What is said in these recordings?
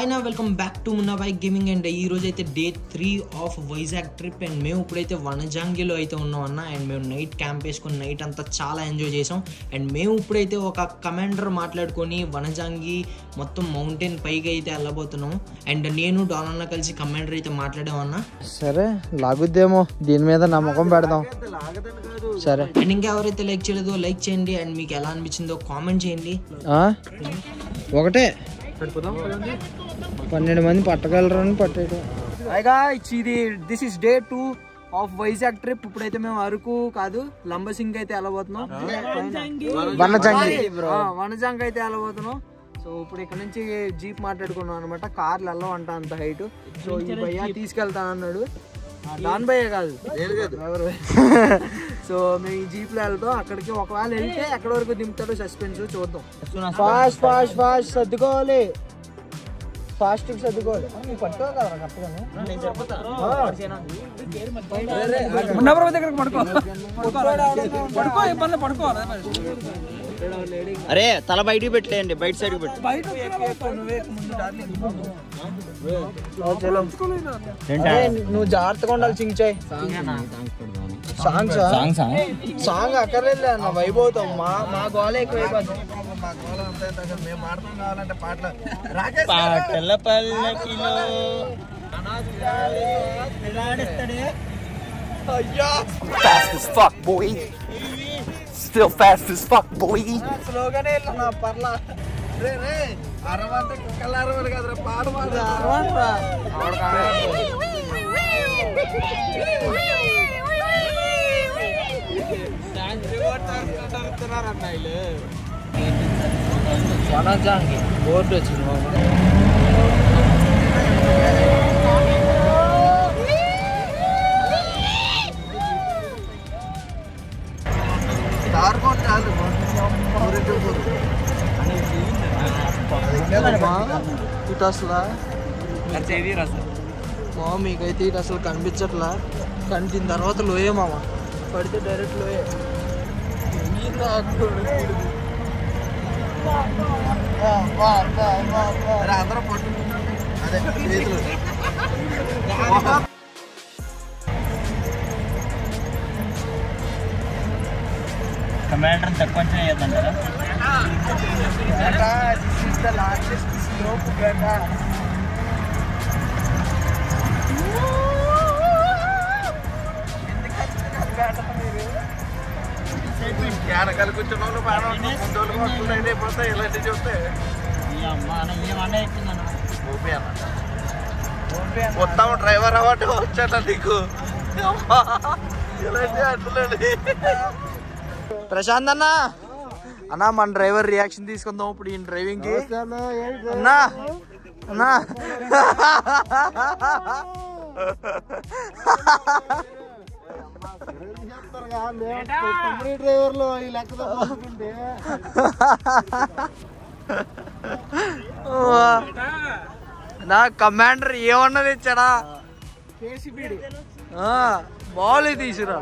Hi నా welcome back to Munna bike gaming and ఈ రోజు అయితే day three of Vizag trip and మేము ఇప్పుడైతే వనజాంగిలో అయితే ఉన్నాం అన్న అండ్ మేము నైట్ క్యాంప్ వేసుకొని నైట్ అంతా చాలా ఎంజాయ్ చేసాం అండ్ మేము ఇప్పుడైతే ఒక కమాండర్ మాట్లాడుకొని వనజాంగి మొత్తం మౌంటైన్ పైకి అయితే వెళ్ళబోతున్నాం అండ్ నేను డాలన్న కలిసి కమాండర్ అయితే మాట్లాడామన్నా సరే లాగుద్దేమో దీని మీద నమ్మకం పెడదాం సరే అండ్ ఇంకా ఎవరైతే లైక్ చేయలేదో లైక్ చేయండి అండ్ మీకు ఎలా అనిపించిందో కామెంట్ చేయండి ఆ? ఒకటే పన్నెండు మంది పట్టగలరు అని పట్టేయడం అయిగా ఇది this is day two of Vizag trip ఇప్పుడైతే మేము అరకు కాదు లంబసింగ్ అయితే వెళ్ళబోతున్నాం వనజంగి ఆ, వనజంగ్ అయితే వెళ్ళబోతున్నాం సో ఇప్పుడు ఇక్కడ నుంచి జీప్ మాట్లాడుకున్నాం అనమాట కార్లు వెళ్ళవంట అంత హైట్ సో ఈ భయ్య తీసుకెళ్తాను అన్నాడు ఆ, దాని భయ్య కాదు ఎవరు సో మేము ఈ జీప్ లో వెళ్తాం అక్కడికి ఒకవేళ వెళ్తే ఎక్కడ వరకు దింపుతాడో సస్పెన్స్ చూద్దాం ఫాస్ట్ ఫాస్ట్ ఫాస్ట్ సర్దుకోవాలి ఫాస్ట్ సర్దుకోవాలి నువ్వు పట్టుకో కదా కరెక్ట్గానే అరే తల బయటికి పెట్టలేండి బయట సైడ్కి పెట్టు అరే, నువ్వు జాగ్రత్తగా ఉండాలి చించాయ్ సాంగ్స్ సాంగ్ అక్కర్లేదు అన్న వైభవుతాం మా మా గోళ ఎక్కువ అయిపోతుంది పాటల పల్లకిలో fast as fuck, boy. Still fast as fuck, boy. స్లోగానే వెళ్ళినా పర్లా రే రే అరవంటే కుక్కలు అరవాలి కదరా పాట పాడు అరవంట్రా వనజాంగి బోర్డు వచ్చింది మామ ఇటు అసలు మా మీకైతే ఇటు అసలు కనిపించట్లా కంటిన తర్వాత లోయే మామ పడితే డైరెక్ట్ లోయే అందరూ పట్టు అదే చేతులు కమాండర్ తక్కువ అంచనా వేయద్దంటారా Gata, this is the largest slope, Gata. వెనకాల కూర్చున్న వాళ్ళు బాగా ముందు వాళ్ళు వస్తుంది అయితే అయిపోతాయి ఇలాంటివి చూస్తే ఓపీ అన్న మొత్తం డ్రైవర్ అవ్వటం వచ్చాట నీకు ఇలాంటి అంటున్నాడు ప్రశాంత్ అన్న అన్న మన డ్రైవర్ రియాక్షన్ తీసుకుందాం ఇప్పుడు ఈ డ్రైవింగ్ కి అన్నా అన్నా నా కమాండర్ ఏమన్నది ఇచ్చాడా ఆ, మామూలు తీసురా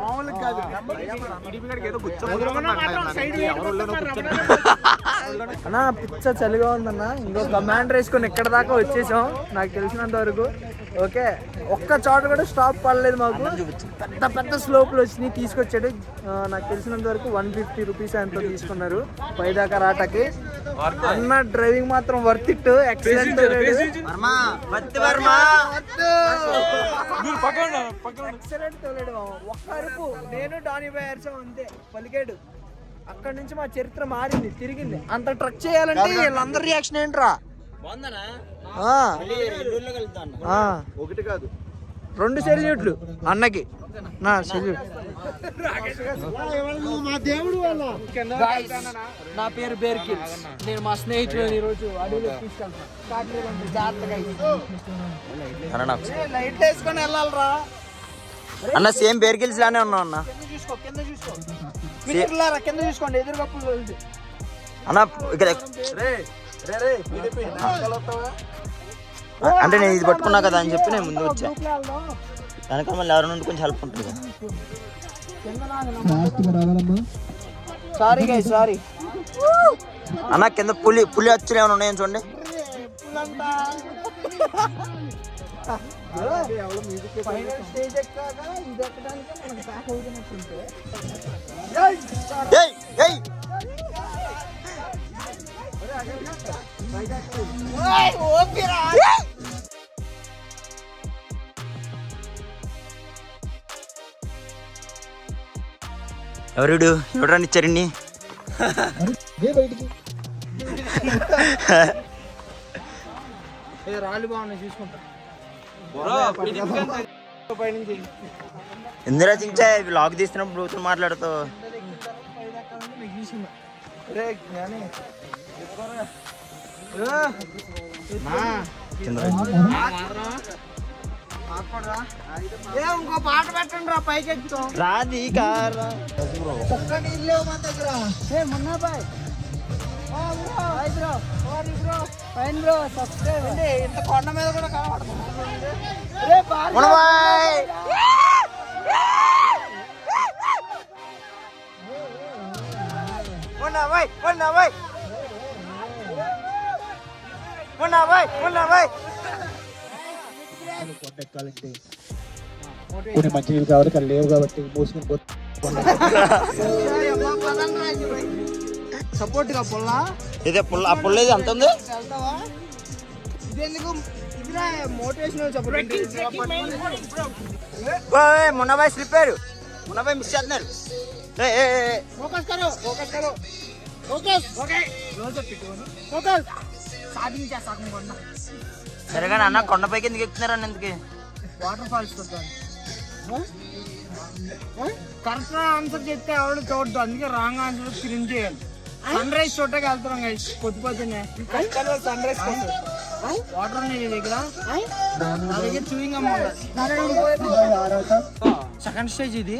అన్నా పిచ్చ చలిగా ఉందన్న ఇంకో కమాండర్ వేసుకొని ఎక్కడ దాకా వచ్చేసాం నాకు తెలిసినంత వరకు ఓకే ఒక్క చోట కూడా స్టాప్ పడలేదు మాకు పెద్ద పెద్ద స్లోప్లు వచ్చినాయి తీసుకొచ్చాడు ఆ, నాకు తెలిసినంత వరకు వన్ ఫిఫ్టీ రూపీస్ ఎంతో తీసుకున్నారు పైదాకా రాటకి అన్న డ్రైవింగ్ మాత్రం వర్త్ ఇట్ ఎక్సలెంట్ ఎక్సలెంట్ తోలేడు మామ. ఒక్క అరుపు నేను డానీ బాయ్ అరిచాం అంతే పలికాడు అక్కడ నుంచి మా చరిత్ర మారింది తిరిగింది అంత ట్రక్ చేయాలంటే వీళ్ళందరి రియాక్షన్ ఏంట్రా ఆ. ఆ. రెండు సెల్యూట్లు అన్నకి నా సెల్యూట్ Guys, నా పేరు బేర్కిల్ నేను మా స్నేహితులు ఈ రోజు అడవిలో తీసుకెళ్తాను కాశ్మీర్ ఉంది, జాగ్రత్తగా లైట్ వేసుకొని వెళ్ళాలరా అన్న సేమ్ బేర్ గిల్స్ లానే ఉన్నావు అన్న కింద చూసుకో కింద చూసుకో మిత్రులారా కింద చూసుకోండి ఎదురు కప్పులు వెళ్తే అన్న ఇక్కడ అంటే నేను ఇది పట్టుకున్నా కదా అని చెప్పి నేను ముందు వచ్చా వెనక మళ్ళీ ఎవరి నుండి కొంచెం హెల్ప్ ఉంటుంది కదా సారీ గైస్ సారీ అన్న కింద పులి పులి అచ్చులు ఏమైనా ఉన్నాయని చూడండి ఫైనల్ స్టేజ్ ఎక్కాక ఇది ఎక్కడానికి మనకు ప్యాక్ అవుతున్నట్టుంటే ఏయ్ ఏయ్ ఎవరుడు ఎవడని ఇచ్చారండి ఏ రాళ్ళు బాగున్నాయి చూసుకుంటా ఎందుకు రచించా లాగ్ తీస్తున్నప్పుడు బ్లూతూత్ మాట్లాడుతూ రే జ్ఞాని ఏ ఇంకో పాట పెట్టండి రా పైకి ఎక్కుతాం రాధికా ఒక్క నీళ్ళు లేవు మన దగ్గర ఏ మొన్న బాయ్ bro bro fine bro subscribe అండి ఇంత కొండ మీద కూడా కనబడుతుంది రే బాగా మునబాయ్ మునబాయ్ మునబాయ్ మునబాయ్ మునబాయ్ కొన్ని మంచినీళ్ళు కావాలి కానీ లేవు కాబట్టి మూసుకుని పో- సపోర్ట్ గా పొల్లా ఇదే పుల్ల ఆ పుల్ల ఇది ఎంత ఉంది వెళ్తావా ఇదెందుకు ఇదిరా మోటివేషనల్ సపోర్ట్ ఓయ్ మునబాయ్ స్లిప్ అయ్యారు మునబాయ్ మిస్ చేస్తున్నారు ఏ, ఏ, ఏ, ఏ. ఫోకస్ కరో ఫోకస్ కరో ఫోకస్ ఓకే రోజు ఫోకస్ స్టార్టింగ్ చేస్తా కొండ సరే కానీ అన్న కొండపైకి ఎందుకు ఎక్కుతున్నారన్న ఎందుకు వాటర్ ఫాల్స్ కొట్టాను కరెక్ట్ ఆన్సర్ చెప్తే ఎవరు చూడదు అందుకే రాంగ్ ఆన్సర్ క్రిమ్ చేయాలి సన్ రైజ్ చూడటానికి వెళ్తున్నాం గైస్ పొద్దు పొద్దున్నే సన్ రైజ్ వాటర్ ఉన్నాయి నీ దగ్గర నా దగ్గర చూయింగ్ అమ్మ సెకండ్ స్టేజ్ ఇది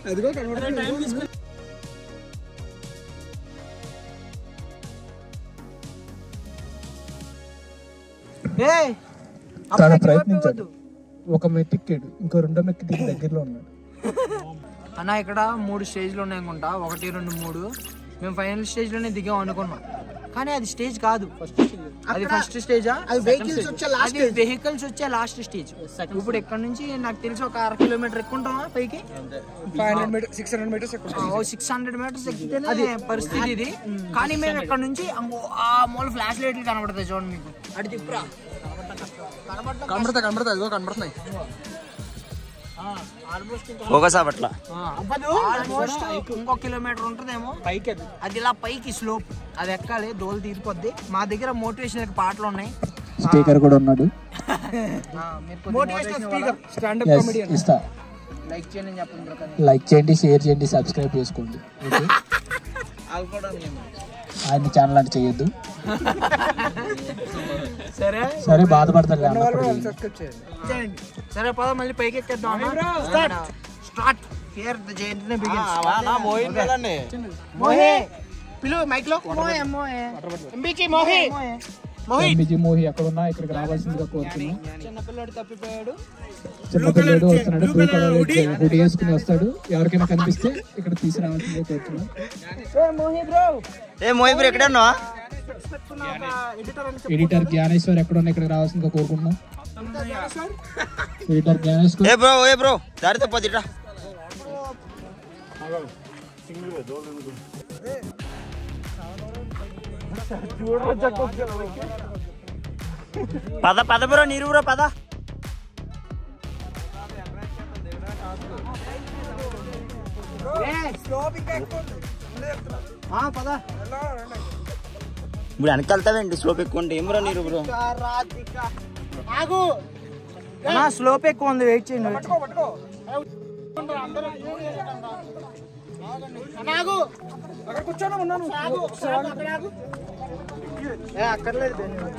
ఏయ్, చాలా అప్పుడే ప్రయత్నించాడు చెప్పవద్దు. ఒక మెట్టు ఎక్కాడు ఇంకో రెండో మెట్టు దిగి దగ్గరలో ఉన్నాడు అన్న ఇక్కడ మూడు స్టేజ్లు ఉన్నాయి అనుకుంటా ఒకటి రెండు మూడు మేము ఫైనల్ స్టేజ్ లోనే దిగాం అనుకున్నాం కానీ అది స్టేజ్ కాదు అది ఫస్ట్ స్టేజా అది వెహికల్స్ వచ్చే లాస్ట్ వెహికల్స్ వచ్చే లాస్ట్ స్టేజ్ ఇప్పుడు ఇక్కడ నుంచి నాకు తెలిసి ఒక అర కిలోమీటర్ ఎక్కుంటామా పైకి five hundred metre six hundred metres ఓ సిక్స్ హండ్రెడ్ మీటర్స్ ఎక్కితేనే పరిస్థితి ఇది కానీ మేము ఇక్కడ నుంచి అంగో ఆ మూల ఫ్లాష్ లైట్లు కనబడతాయి చూడండి మీకు అటు తిప్పురా కనబడతా కనబడతా అదిగో కనబడుతున్నాయి ఆల్మోస్ట్ ఫోకస్ అవ్వట్లా ఆల్మోస్ట్ ఇంకో కిలోమీటర్ ఉంటుందేమో పైకి అది అది ఇలా పైకి స్లోప్ అది ఎక్కాలి దోలు తీరిపోద్ది మా దగ్గర మోటివేషన్ పాటలు ఉన్నాయి స్పీకర్ కూడా ఉన్నాడు మోటివేషనల్ స్పీకర్ స్టాండ్ Yes, ఇస్తా లైక్ చేయండి చెప్పండి బ్రో కానీ లైక్ చేయండి షేర్ చేయండి సబ్స్క్రైబ్ చేసుకోండి ఓకే ఆయన ఛానల్ అంటే చేయొద్దు సరే సరే బాధపడతాను అన్నప్పుడు చేయండి సరే పద మళ్ళీ పైకి ఎక్కేద్దాం start start here the journey begins మోహే పిలువు మైక్ లో మోహే మోహే ఎంబీకి మోహే మోహే ఎంబీజీ మోహి ఎక్కడ ఉన్నా ఇక్కడికి రావాల్సిందిగా కోరుతున్నాం చిన్నపిల్లడు తప్పిపోయాడు చిన్నపిల్లడు వస్తున్నాడు బ్లూ కలర్ హుడి వేసుకుని వస్తాడు ఎవరికైనా కనిపిస్తే ఇక్కడ తీసుకురావాల్సిందిగా కోరుతున్నాం మోహే బ్రో ఏ మోహిబుర్ ఎక్కడ ఉన్నావా ఎడిటర్ అని ఎడిటర్ జ్ఞానేశ్వర్ ఎక్కడ ఉన్నా ఇక్కడికి రావాల్సిందిగా కోరుకుంటున్నాం ఎడిటర్ జ్ఞానేశ్వర్ ఏ బ్రో ఏ బ్రో దారి తప్పదిరా పద పద బ్రో నీరు బ్రో పద పద ఇప్పుడు వెనక్కి వెళ్తావేంటి స్లోప్ ఎక్కువ ఉంటే ఏం బ్రో నీరు బ్రో ఆగు నా స్లోప్ ఎక్కువ ఉంది వెయిట్ చేయండి ఆగు అక్కడ కూర్చోను ఉన్నాను ఆగు అక్కడ ఆగు ఏ అక్కర్లేదు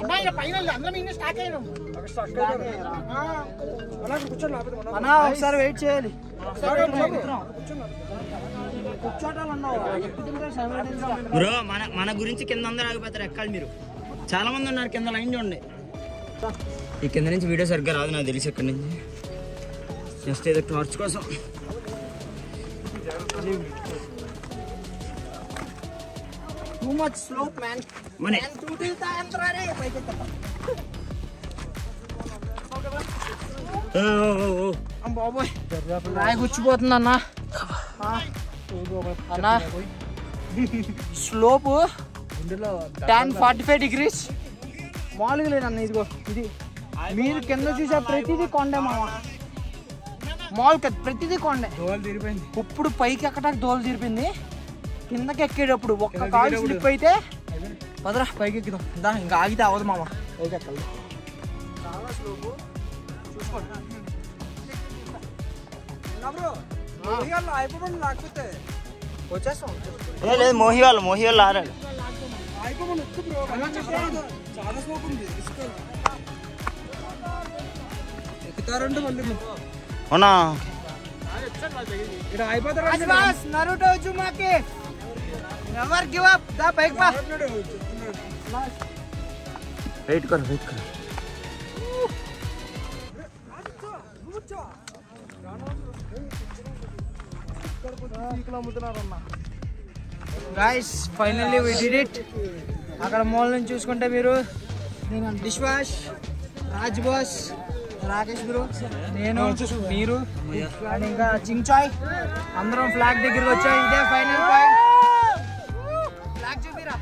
అన్నా ఒకసారి వెయిట్ చేయాలి కూర్చోటాలన్నావు ఎక్కుతుంటే సమయం బ్రో మన మన గురించి కింద అందరూ ఆగిపోతారు ఎక్కాలి మీరు చాలా మంది ఉన్నారు కింద లైన్ చూడండి ఈ కింద నుంచి వీడియో సరిగ్గా రాదు నాకు తెలిసి ఎక్కడి నుంచి జస్ట్ ఏదో టార్చ్ కోసం టూ మచ్ స్లోప్ మ్యాన్ మన టూ టీ తాయంత్రా రే పైకి ఎక్కప్ప బాబోయ్ రాయి గుచ్చిపోతుంది అన్న అన్న slope ten forty five degrees మామూలుగా లేదన్న ఇదిగో ఇది మీరు కింద చూసే ప్రతిదీ కొండే మామ మామూలు కాదు ప్రతిదీ కొండే ఇప్పుడు పైకి ఎక్కడానికి దోలు తీరిపోయింది కిందకి ఎక్కేటప్పుడు ఒక్క కాలు స్లిప్ అయితే పదరా పైకి ఎక్కుదాం దా ఇంకా ఆగితే అవ్వదు మామ పైకి ఎక్కాలి చాలా స్లోపు చూసుకోండి అయిపోతుంది లేకపోతే వచ్చేస్తాం ఏ లేదు మోహి వాళ్ళు మోహి వాళ్ళు ఆరాడు చాలా స్లోప్ ఉంది ఎక్కుతారంటే మళ్ళీ అవునా ఇక్కడ అయిపోతారు నరుటో చుమాకి నెవర్ గివ్ అప్ దా బైక్ పా వెయిట్ కర్ వెయిట్ కర్ guys finally we did it అక్కడ మూల నుంచి చూసుకుంటే మీరు నేను dish wash Raj boss Rakesh bro నేను మీరు అండ్ ఇంకా చించాయ్ అందరం ఫ్లాగ్ దగ్గరికి వచ్చాం ఇదే ఫైనల్ పాయింట్ ఫ్లాగ్ చూపిరా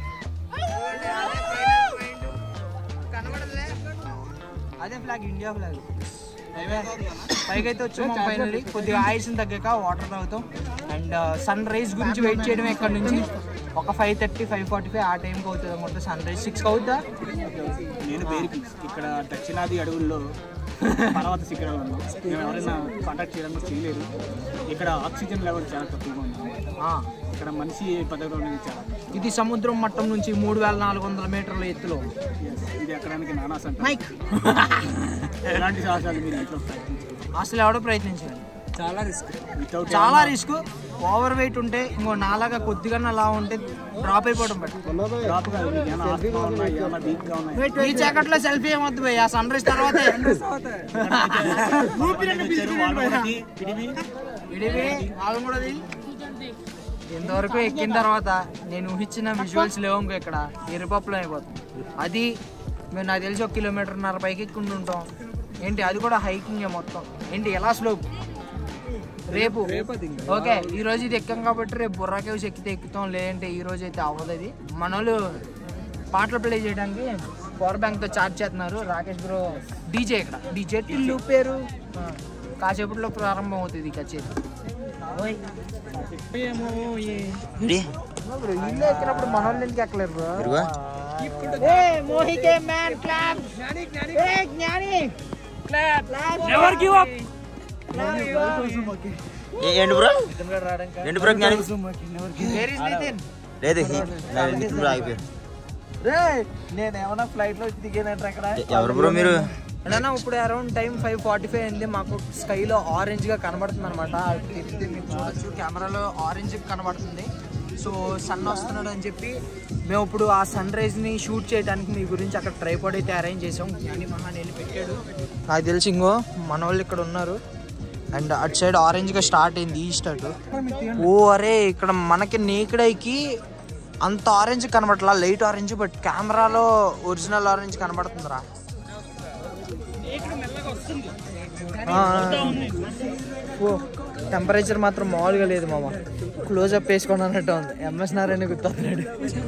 కనబడలే అదే ఫ్లాగ్ ఇండియా ఫ్లాగ్ పైకి అయితే వచ్చాము ఫైనల్లీ కొద్దిగా ఆయుసం తగ్గాక వాటర్ తాగుతాం అండ్ సన్ రైజ్ గురించి వెయిట్ చేయడం ఇక్కడ నుంచి ఒక five thirty five forty five ఆ టైంకి అవుతుంది అనుకుంటా సన్ రైజ్ సిక్స్కి అవుతుందా నేను బేరికి ఇక్కడ దక్షిణాది అడవుల్లో పర్వత శిఖరాలను మేము ఎవరైనా కాంటాక్ట్ చేయడం కూడా చేయలేదు ఇక్కడ ఆక్సిజన్ లెవెల్ చాలా తక్కువగా ఉంది ఆ, ఇక్కడ మనిషి బతకడం అనేది చాలా ఇది సముద్రం మట్టం నుంచి మూడు వేల నాలుగు వందల మీటర్ల ఎత్తులో yes, ఇది ఎక్కడానికి నానా సంట మైక్ ఎలాంటి సాహసాలు మీరు ఇంట్లో ప్రయత్నించారు అసలు ఎవడో ప్రయత్నించాలి చాలా రిస్క్ వితౌట్ చాలా రిస్క్ ఓవర్ వెయిట్ ఉంటే ఇంకో నాలాగా కొద్దిగా అలా ఉంటే డ్రాప్ అయిపోవడం బట్టి డ్రాప్ కాదు మీకు ఏమైనా ఆస్తమా ఉన్నాయి ఏమైనా వీక్గా ఉన్నాయి ఈ జాకెట్ లో సెల్ఫీ ఏమొద్దు భయ్ ఆ సన్ రైజ్ తర్వాత ఇడివి వాళ్ళని కూడా తీ. ఇంతవరకు ఎక్కిన తర్వాత నేను ఊహించిన విజువల్స్ లేవు ఇంకో ఇక్కడ ఎరుపప్పులో అయిపోతుంది అది మేము నాకు తెలిసి ఒక కిలోమీటర్న్నర పైకి ఎక్కుండి ఉంటాం ఏంటి అది కూడా హైకింగ్ మొత్తం ఏంటి ఎలా స్లోప్ రేపు ఓకే ఈ రోజు ఇది ఎక్కాం కాబట్టి రేపు బుర్రా కేవ్స్ ఎక్కితే ఎక్కుతాం లేదంటే ఈ రోజు అయితే అవ్వదు అది మన వాళ్ళు పాటలు ప్లే చేయడానికి పవర్ బ్యాంక్ తో చార్జ్ చేస్తున్నారు రాకేష్ బ్రో డీజే ఇక్కడ డీజే టిల్లు పేరు ఆ, కాసేపట్లో ప్రారంభం అవుతుంది ఈ కచేరీ ఓయ్. రెడీ బ్రో, ఇల్లు ఎక్కినప్పుడు మన వాళ్ళు ఎందుకు ఎక్కలేరు బ్రో ఇరుగా ఏ మోహికే మ్యాన్ క్లాప్ ఏ జ్ఞాని క్లాప్ నెవర్ గివ్ అప్ ఏ- ఏంటి బ్రో ఏంటి బ్రో జ్ఞాని వేర్ ఇస్ నితిన్ లేదు హీ- నా నితిన్ బ్రో ఆగిపోయారు రే నేను ఏమన్నా ఫ్లైట్ లో దిగానంటే అక్కడ ఎ- ఎవరు బ్రో మీరు అన్న ఇప్పుడు around time five forty five అయింది మాకు స్కైలో ఆరెంజ్ గా కనబడుతుంది అనమాట తిరిగితే మీరు చూడొచ్చు కెమెరాలో ఆరెంజ్ కనబడుతుంది సో సన్ వస్తున్నాడు అని చెప్పి మేము ఇప్పుడు ఆ సన్ రైజ్ ని షూట్ చేయడానికి మీ గురించి అక్కడ ట్రైపాడ్ అయితే అరేంజ్ చేసాం జ్ఞాని మహాన్ వెళ్ళి పెట్టాడు నాకు తెలిసి ఇంకో మన వాళ్ళు ఇక్కడ ఉన్నారు అండ్ అటు సైడ్ ఆరెంజ్ గా స్టార్ట్ అయింది ఈస్ట్ అటు ఓ అరే ఇక్కడ మనకి నేకడైకి అంత ఆరెంజ్ కనబడట్లా లైట్ ఆరెంజ్ బట్ కెమెరాలో ఒరిజినల్ ఆరెంజ్ కనబడుతుందిరా ఆ, ఓ టెంపరేచర్ మాత్రం మామూలుగా లేదు మామ క్లోజ్ అప్ వేసుకోండి అన్నట్టు ఉంది ఎంఎస్ నారాయణ గుర్తొస్తున్నాడు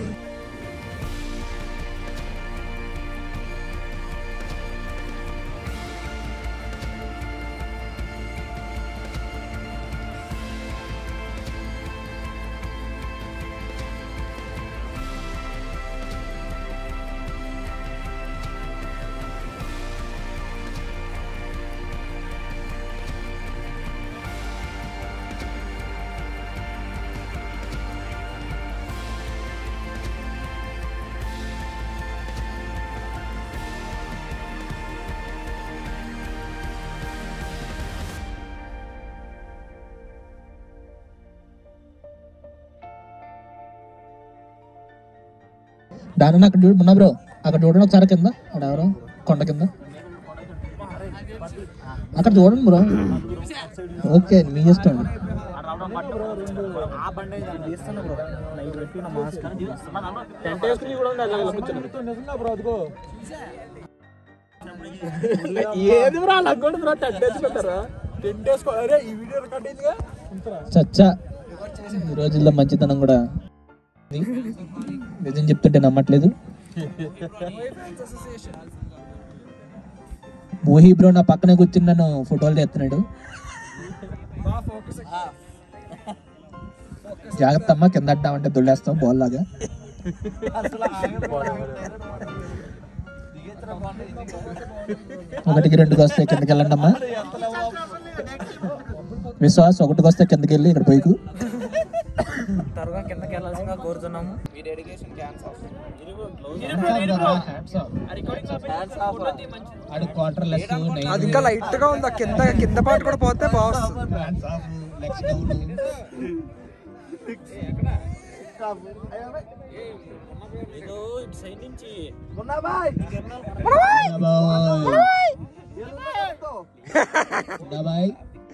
దాని అక్కడ చూడు ఉన్నా బ్రో అక్కడ చూడండి ఒకసారి కింద అక్కడ ఎవరో కొండ కింద అక్కడ చూడండి బ్రో ఓకే మీ ఇష్టం టెంట్ వేసుకుని కూడా ఉండాలి అలా కూర్చొని ఏది బ్రా నాకు కూడా బ్రా టెంట్ వేసుకుంటారా టెంట్ వేసుకో అరే ఈ వీడియో రికార్డ్ అయిందిగా చచ్చా ఈ రోజుల్లో మంచితనం కూడా ఉంది. నిజం చెప్తుంటే నమ్మట్లేదు మోహీ బ్రో నా పక్కనే కూర్చుని నన్ను ఫోటోలు తెస్తున్నాడు జాగ్రత్త అమ్మా కింద అడ్డామంటే దొల్లేస్తాం బాల్ లాగా ఒకటికి రెండుకి వస్తే కిందకి వెళ్ళండి అమ్మా విశ్వాస్ ఒకటికి వస్తే కిందకి వెళ్ళి ఇక్కడ పోయికు త్వరగా కిందకి వెళ్ళాల్సిందిగా కోరుతున్నాము అది ఇంకా లైట్ గా ఉంది ఆ కింద కింద పాటు కూడా పోతే బాగుంది బాయ్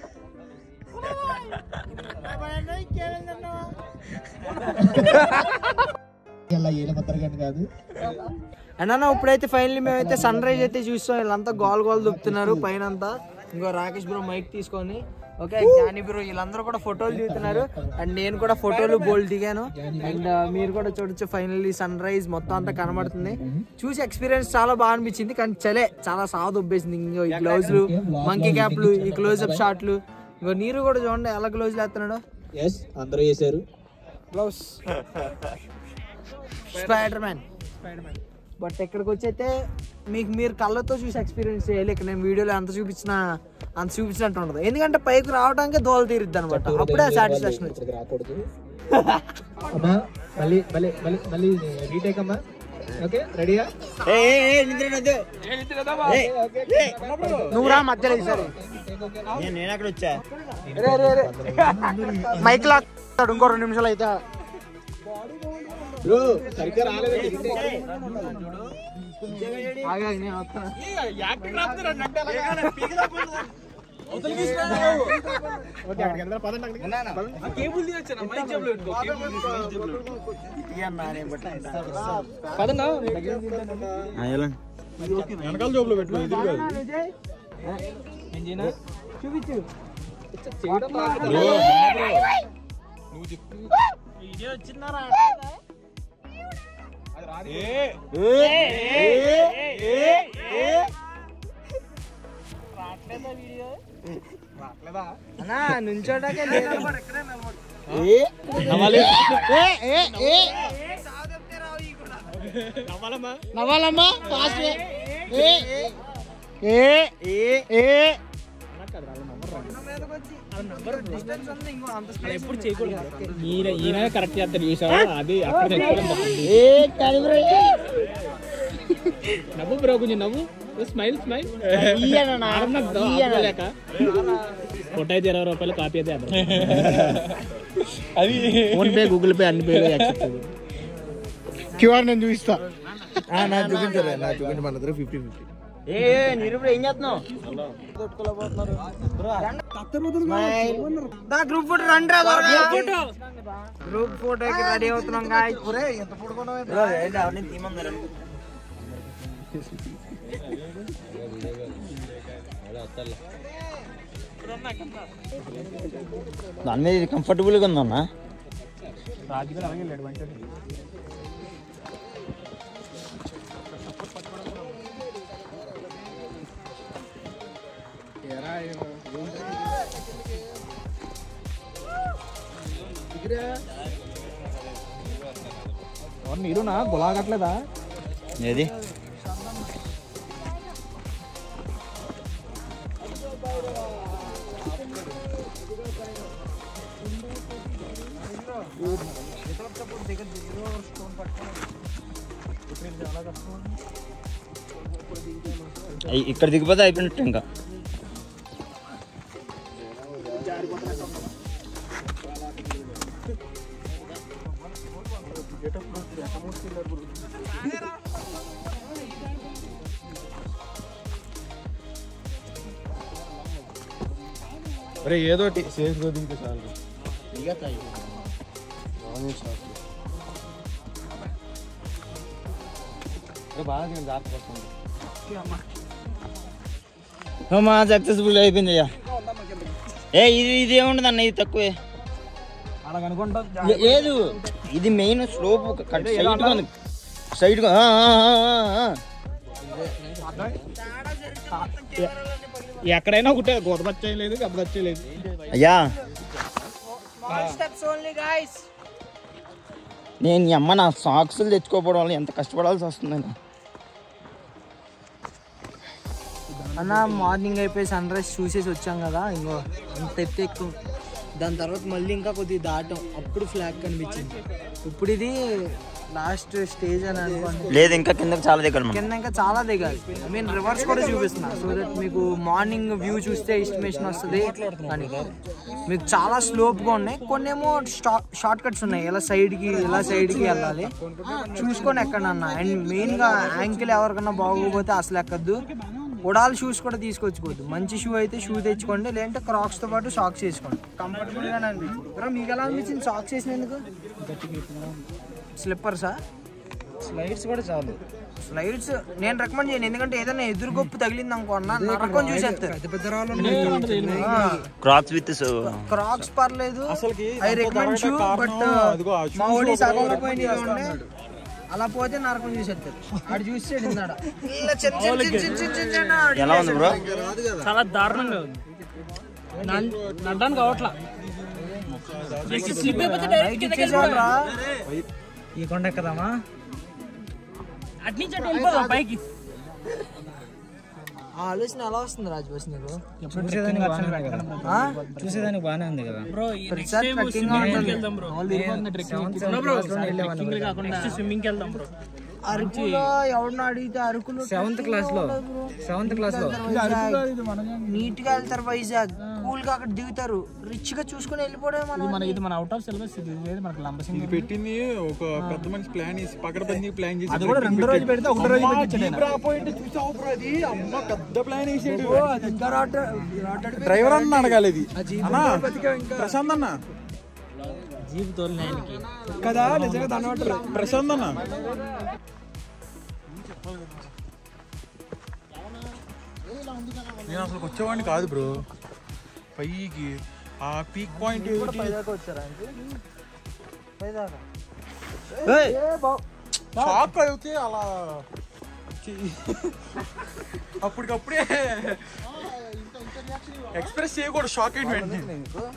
ఇలా ఏల పత్రకండి కాదు అండ్ అన్న ఇప్పుడైతే ఫైనల్లీ మేమైతే సన్ రైజ్ అయితే చూస్తాం వీళ్ళంతా గోల్ గోల్ దుప్పుతున్నారు పైన అంతా ఇంకో రాకేష్ బ్రో మైక్ తీసుకొని ఓకే జ్ఞాని బ్రో వీళ్ళందరూ కూడా ఫోటోలు దిగుతున్నారు అండ్ నేను కూడా ఫోటోలు బోల్ దిగాను అండ్ మీరు కూడా చూడొచ్చు ఫైనల్లీ సన్ రైజ్ మొత్తం అంతా కనబడుతుంది చూసి ఎక్స్పీరియన్స్ చాలా బాగా అనిపించింది కానీ చలే చాలా సాగు దుబ్బేసింది ఇంకో ఈ గ్లౌజ్లు మంకీ క్యాప్లు ఈ క్లోజ్ అప్ షాట్లు ఇంకో నీరు కూడా చూడండి ఎలా గ్లౌజ్లు వేస్తున్నాడు ఎస్ అందరూ చేశారు గ్లౌస్ స్పైడర్ మ్యాన్ బట్ ఇక్కడికి వచ్చైతే మీకు మీరు కళ్ళతో చూసి ఎక్స్పీరియన్స్ చేయాలి ఇక్కడ నేను వీడియోలో అంత చూపించిన అంత చూపించినట్టు ఉండదు ఎందుకంటే పైకి రావడానికి దోల తీరుద్ది అనమాట అప్పుడే సాటిస్ఫాక్షన్ వచ్చింది ఇక్కడికి రాకూడదు అమ్మా మళ్ళీ మళ్ళీ మళ్ళీ మళ్ళీ రీటేక్ అమ్మా ఓకే రెడీగా నువ్వు రా మధ్యలో ఈసారి నేను అక్కడ వచ్చా మైక్ లాక్ ఇంకో రెండు నిమిషాలు అయితే సరిగ్గా రాలేదు ఆగు, ఆగు, నేను వస్తాను. వెనకాల జోబులో పెట్టు ఎదురుగా చూపించు అన్నా నుంచోటాకే లేదు. నవ్వాలమ్మా ఫాస్ట్ ఎప్పుడు చేయకూడదు ఈయన ఈయన కరెక్ట్ చేస్తాడు చూసావా అది అక్కడ నవ్వు బ్రో కొంచెం నవ్వు స్మైల్ స్మైల్ లేక ఫోటో అయితే ఇరవై రూపాయలు కాపీ అయితే అది ఫోన్ పే గూగుల్ పే అన్ని పే క్యూఆర్ నేను చూపిస్తా నా చూపించరు నా చూపించమన్నారు ఫిఫ్టీ ఫిఫ్టీ ఏ నీరు ఇప్పుడు ఏం చేస్తున్నావు గ్రూప్ ఫోటో రండి రా త్వరగా. గ్రూప్ ఫోటోకి రెడీ అవుతున్నాం గాయ్ ఎవరిని తీయమన్నారు దాని మీద ఇది కంఫర్టబుల్గా ఉందన్నా నీరునా గులాగట్లేదా ఏది అయ్ ఇక్కడ దిగిపోతే అయిపోయినట్టు ఇంకా అరే ఏదోటి సేఫ్ గా దిగితే చాలు బాగా జాగ్రత్త మా సక్సెస్ఫుల్ అయిపోయింది అయ్యా ఏ ఇది ఇది ఏముండదు అన్న ఇది తక్కువే అలా అనుకుంటా లే- లేదు ఇది మెయిన్ స్లోప్ సైడ్ ఉంది సైడ్ ఎక్కడైనా ఒకటే గోత వచ్చేయలేదు గబ్బ వచ్చేయలేదు అయ్యా స్టెప్స్ ఓన్లీ గైస్ నేను ఈ అమ్మ నా సాక్సులు తెచ్చుకోకపోవడం వల్ల ఎంత కష్టపడాల్సి వస్తుంది అన్న మార్నింగ్ అయిపోయి సన్ రైజ్ చూసేసి వచ్చాం కదా ఇంకో అంత ఎత్తు ఎక్కువ దాని తర్వాత మళ్ళీ ఇంకా కొద్దిగా దాటం అప్పుడు ఫ్లాగ్ కనిపించింది ఇప్పుడు ఇది లాస్ట్ స్టేజ్ అని అనుకోండి లేదు ఇంకా కిందకి చాలా దగ్గర మనం కింద ఇంకా చాలా దిగాలి ఐ మీన్ రివర్స్ కూడా చూపిస్తున్నా సో దట్ మీకు మార్నింగ్ వ్యూ చూస్తే ఎస్టిమేషన్ వస్తుంది అని మీకు చాలా స్లోప్గా ఉన్నాయి కొన్ని ఏమో షార్ట్ కట్స్ ఉన్నాయి ఇలా సైడ్కి ఇలా సైడ్కి వెళ్ళాలి చూసుకొని ఎక్కండి అన్న అండ్ మెయిన్గా యాంకిల్ ఎవరికన్నా బాగోకపోతే అసలు ఎక్కద్దు ఉడాల్ షూస్ కూడా తీసుకొచ్చుకోవద్దు మంచి షూ అయితే షూ తెచ్చుకోండి లేదంటే క్రాక్స్తో పాటు సాక్స్ వేసుకోండి కంఫర్టబుల్గానే అనిపించింది బ్రో మీకు ఎలా అనిపించింది సాక్స్ వేసినందుకు స్లిప్పర్సా స్లైడ్స్ కూడా చాలు స్లైడ్స్ నేను రికమెండ్ చేయను ఎందుకంటే ఏదైనా ఎదురు గొప్పు తగిలింది అనుకో అన్న నరకం చూసేస్తారు క్రాప్స్ విత్ క్రాక్స్ పర్లేదు ఐ రికమెండ్ షూ బట్ మా ఓడి సగంలో పోయింది ఇవి ఉండే అలా పోతే నరకం చూసేస్తారు ఆడు చూసాడు ఇందాడ ఇలా చిన్న చిన్న చిన్న చిన్న చిన్న చిన్న చిన్న ఆడు ఎలా ఉంది బ్రో చాలా దారుణంగా ఉంది నడ్డానికి అవట్లా స్లిప్ అయిపోతే పైకి ఇచ్చేసాడు రా. ఈ కొండ ఎక్కదామా అట్నుంచి అటు వెళ్ళిపోదాం పైకి ఆ ఆలోచన ఎలా వస్తుంది రాజుబాస్ నీకు చూసేదానికి బాగానే ఉంది కదా ఆ? చూసేదానికి బాగానే ఉంది కదా బ్రో ప్రతిసారి ట్రెక్కింగ్ గా ఉంటుంది స్విమ్మింగ్ వెళ్దాం బ్రో అరకులో ఎవరిని అడిగితే అరకులో సెవెంత్ క్లాస్ లో సెవెంత్ క్లాస్ లో నీట్ గా వెళ్తారు వైజాగ్ కూల్ గా అక్కడ దిగుతారు రిచ్ గా చూసుకుని వెళ్ళిపోవడం మనం మన ఇది మన అవుట్ ఆఫ్ సిలబస్ ఇది లేదు మనకు లంబసింగ్ పెట్టింది ఒక పెద్ద మనిషి ప్లాన్ చేసి పకడబందీ ప్లాన్ చేసి అది కూడా రెండు రోజులు పెడితే ఒకటి రోజు పెట్టించాడు పాయింట్ చూసావు బ్రో అది అమ్మ పెద్ద ప్లాన్ వేసాడు ఇంకా రాట రాటాడు డ్రైవర్ అన్న అడగాలి ఇది అన్నా ప్రశాంత్ అన్న జీప్ తోలినాయనికి కదా నిజంగా దాని ప్రశాంత్ అన్న నేను అసలు వచ్చేవాడిని కాదు బ్రో పైకి ఆ పీక్ పాయింట్ పైదాకా వచ్చారా పైదాకా షాక్ అయితే అలా చెయ్యి. అప్పటికప్పుడే ఎక్స్ప్రెస్ చేయకూడదు షాక్ అయిన వెంటనే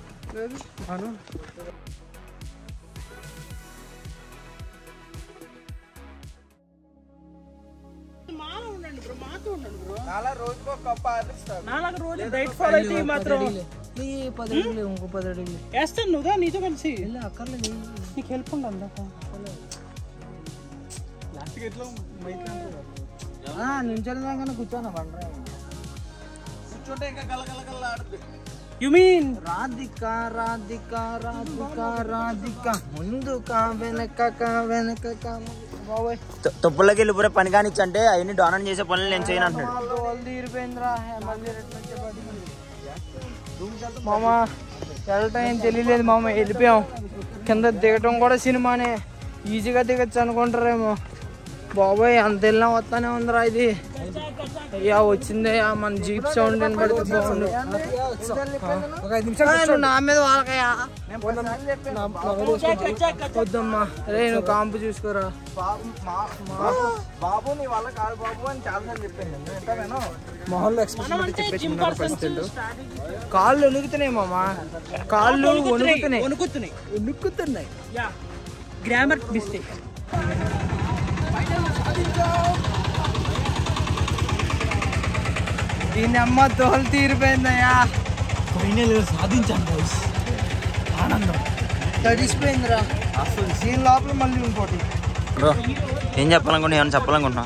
నాలుగు రోజులు డైట్ ఫాలో అయితే ఈ మాత్రం ఈ పది అడుగులు ఇంకో పది అడుగులు వేస్తాను నువ్వుదా నీతో కలిసి అక్కర్లేదు నీకు హెల్ప్ ఉంది అందాక నించోదాకా కూర్చోను బండ్రా యు మీన్ రాధిక రాధిక రాధిక రాధిక ముందుక వెనకక వెనకక బాబోయ్ తొప్పులకి వెళ్ళి పూరే పని కానిచ్చంటే అవన్నీ డొనేట్ చేసే పనులు నేను చేయను అంటున్నాడు వాళ్ళు వాళ్ళు తీరిపోయిందిరా మళ్ళీ రిటర్న్ వచ్చేపాటికి. మామ వెళ్ళటం ఏం తెలియలేదు మామ వెళ్ళిపోయాం కింద దిగటం కూడా సినిమానే ఈజీగా దిగచ్చు అనుకుంటారేమో బాబోయ్ అంత వెళ్ళినా వస్తానే ఉందిరా ఇది అయ్యా వచ్చిందయ్యా మన జీప్ సౌండ్ వినపడితే బాగుండు ఆ, నువ్వు నా మీద వాళ్ళకయ్యా వద్దమ్మా రే నువ్వు కాంపు చూసుకోరా బాబు నీ వల్ల కాదు బాబు అని చాలా సార్లు చెప్పాను మొహంలో ఎక్స్ప్రెషన్ పెట్టి చెప్పేసి ఉన్నారు పరిస్థితులు కాళ్ళు వణుకుతున్నాయి మామ కాళ్ళు వణుకుతున్నాయి వణుకుతున్నాయి వణుకుతున్నాయి యా గ్రామర్ మిస్టేక్ దీని అమ్మ తోలు తీరిపోయిందయ్యా ఫైనల్ సాధించాను బాయ్స్ ఆనందం తడిసిపోయిందిరా దీని లోపల మళ్ళీ ఇంకోటి బ్రో ఏం చెప్పాలనుకుంటున్నా ఏమైనా చెప్పాలనుకుంటున్నా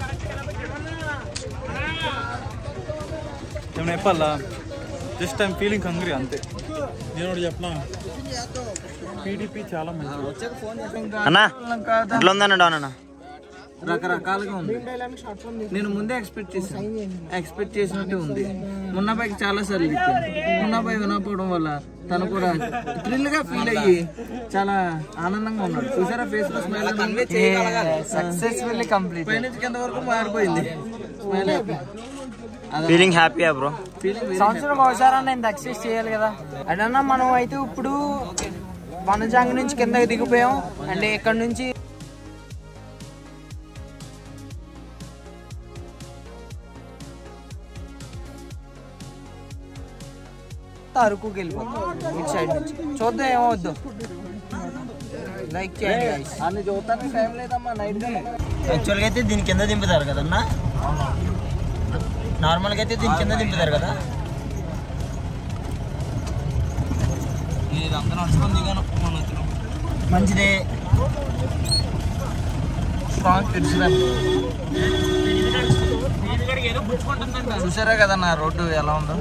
ఏమైనా చెప్పాలా జస్ట్ ఐమ్ ఫీలింగ్ హంగ్రీ అంతే నేను ఒకటి చెప్పనా పీడిపి చాలా మంచిది అన్నా ఎట్లా ఉందన్న డౌన్ అన్న రకరకాలుగా ఉంది నేను ముందే ఎక్స్పెక్ట్ చేశాను ఎక్స్పెక్ట్ చేసినట్టే ఉంది మున్నాబాయికి చాలా సార్లు ఇచ్చాను మున్నాబాయి వినకపోవడం వల్ల తను కూడా థ్రిల్ గా ఫీల్ అయ్యి చాలా ఆనందంగా ఉన్నాడు చూసారా ఫేస్ లో స్మైల్ సక్సెస్ఫుల్లీ కంప్లీట్ పైనుంచి కింద వరకు మారిపోయింది స్మైల్ ఫీలింగ్ హ్యాపీయా బ్రో సంవత్సరం ఒకసారి ఇంత ఎక్సర్సైజ్ చేయాలి కదా అదన్నా మనం అయితే ఇప్పుడు వనజాంగ్ నుంచి కిందకి దిగిపోయాం అంటే ఇక్కడ నుంచి అరకుకి వెళ్ళిపోతాం ఇటు సైడ్ నుంచి చూద్దాం ఏమవుద్దు లైక్ చేయండి guys. అన్ని చూడటానికి టైం లేదమ్మా నైట్ యాక్చువల్గా అయితే దీని కింద దింపుతారు కదన్నా నార్మల్గా అయితే దీని కింద దింపుతారు కదా ఇదంతా నడుచుకొని దిగాను మొన్న వచ్చినాం. మంచిదే స్ట్రాంగ్ తెలిసిన చూసారా కదన్నా రోడ్డు ఎలా ఉందో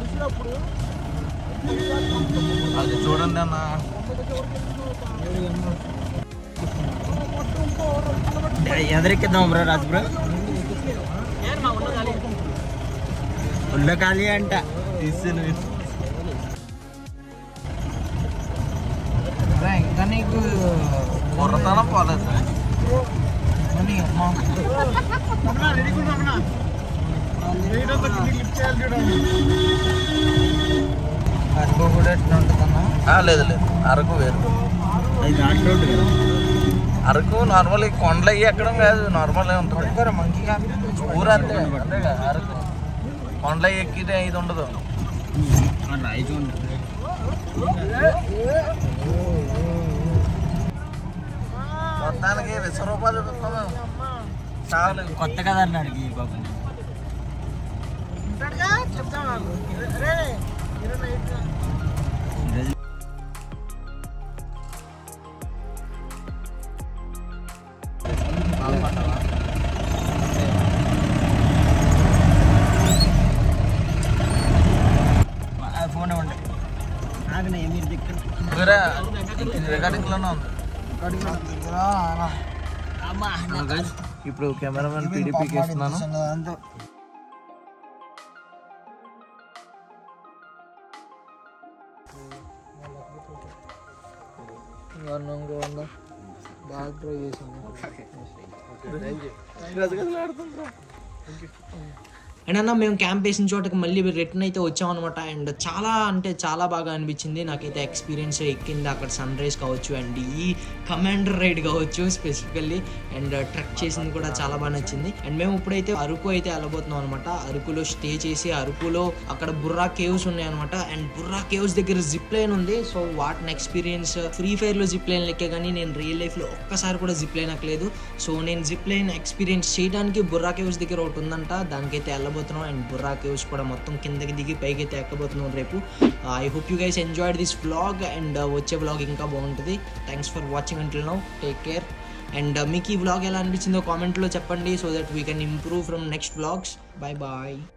అది చూడండి అన్న ఎదరెక్కిద్దాం బ్రో రాజు బ్రో ఉల్ల ఖాళీ అంట రా, ఇంకా నీకు బుర్రతనం పోలేదు అని అమ్మా. అరకు కూడా ఎట్లా ఉంటుందన్నా ఆ, లేదు లేదు అరకు వేరు అది ఘాట్ రోడ్డు కదా అరకు నార్మల్ కొండలు అయ్యి ఎక్కడం కాదు నార్మల్ ఉంటుంది పట్టుకోరా మంకీగా ఊరు అంతే అంతే కదా అరకు కొండలు అయ్యి ఎక్కితే ఇది ఉండదు రాయి చూడండి మొత్తానికి విశ్వరూపాలు చూస్తున్నాం చాలు కొత్త కదా అన్నాడు ఈ బాబు ఫోన్ ఇవ్వండి ఆగనే మీరు దిక్కు వేరే రికార్డింగ్లోనే ఉంది ఇప్పుడు కెమెరామెన్ పీడీపీకి ఇస్తున్నాను బాగా ట్రై చేసాను అండ్ అన్న మేము క్యాంప్ వేసిన చోటకి మళ్ళీ రిటర్న్ అయితే వచ్చామన్నమాట అండ్ చాలా అంటే చాలా బాగా అనిపించింది నాకైతే ఎక్స్పీరియన్స్ ఎక్కింది అక్కడ సన్ రైజ్ కావచ్చు అండ్ ఈ కమాండర్ రైడ్ కావచ్చు స్పెసిఫికల్లీ అండ్ ట్రెక్ చేసింది కూడా చాలా బాగా నచ్చింది అండ్ మేము ఇప్పుడైతే అరకు అయితే వెళ్ళబోతున్నాం అనమాట అరకులో స్టే చేసి అరకులో అక్కడ బుర్రా కేవ్స్ ఉన్నాయి అనమాట అండ్ బుర్రా కేవ్స్ దగ్గర జిప్ లైన్ ఉంది సో వాటిని ఎక్స్పీరియన్స్ ఫ్రీ ఫైర్ లో జిప్ లైన్ లెక్కే కానీ నేను రియల్ లైఫ్ లో ఒక్కసారి కూడా జిప్ లైన్ ఎక్కలేదు సో నేను జిప్ లైన్ ఎక్స్పీరియన్స్ చేయడానికి బుర్రా కేవ్స్ దగ్గర ఒకటి ఉందంట దానికైతే వెళ్ళబోతున్నాం అండ్ బుర్రా కేవ్స్ కూడా మొత్తం కిందకి దిగి పైకి అయితే ఎక్కబోతున్నాం రేపు I hope you guys enjoyed this vlog and వచ్చే వ్లాగ్ ఇంకా బాగుంటుంది thanks for watching until now take care and మీకు ఈ వ్లాగ్ ఎలా అనిపించిందో కామెంట్లో చెప్పండి so that we can improve from next vlogs bye bye